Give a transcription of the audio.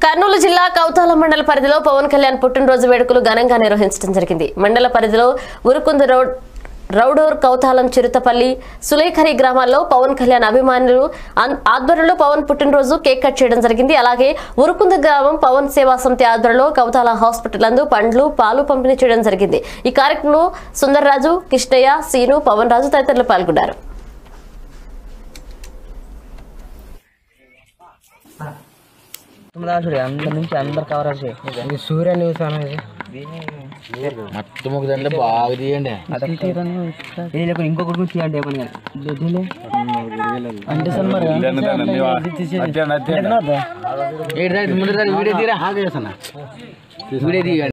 కర్నూలు జిల్లా కౌతాల మండల పరిధిలో పవన్ కళ్యాణ్ పుట్టినరోజు వేడుకలు ఘనంగా నిర్వహించడం జరిగింది మండల పరిధిలో ఉరుకుంద రోడ్ రౌడూర్ కౌతాలం చిరుతపల్లి సులేఖరి గ్రామాల్లో పవన్ కళ్యాణ్ అభిమానులు ఆన్- ఆధ్వర్యంలో పవన్ పుట్టినరోజు కేక్ కట్ చేయడం జరిగింది అలాగే ఉరుకుంద గ్రామం పవన్ సేవా సమితి ఆధ్వర్యంలో కౌతాల హాస్పిటల్ నందు పండ్లు పాలు పంపిణీ చేయడం జరిగింది ఈ కార్యక్రమంలో సుందర్రాజు కృష్ణయ్య సీను పవన్ రాజు తదితరులు పాల్గొన్నారు చూడే అందరి నుంచి అందరు కవర్ చేయి ఇది సూర్య న్యూస్ అనేది మొత్తం ఒక దాంట్లో బాగా తీయండి ఇది లేకుండా ఇంకొకటి గురించి తీయండి ఏమని అంటే సార్ మరి వీడియో తీరా వీడియో తీయండి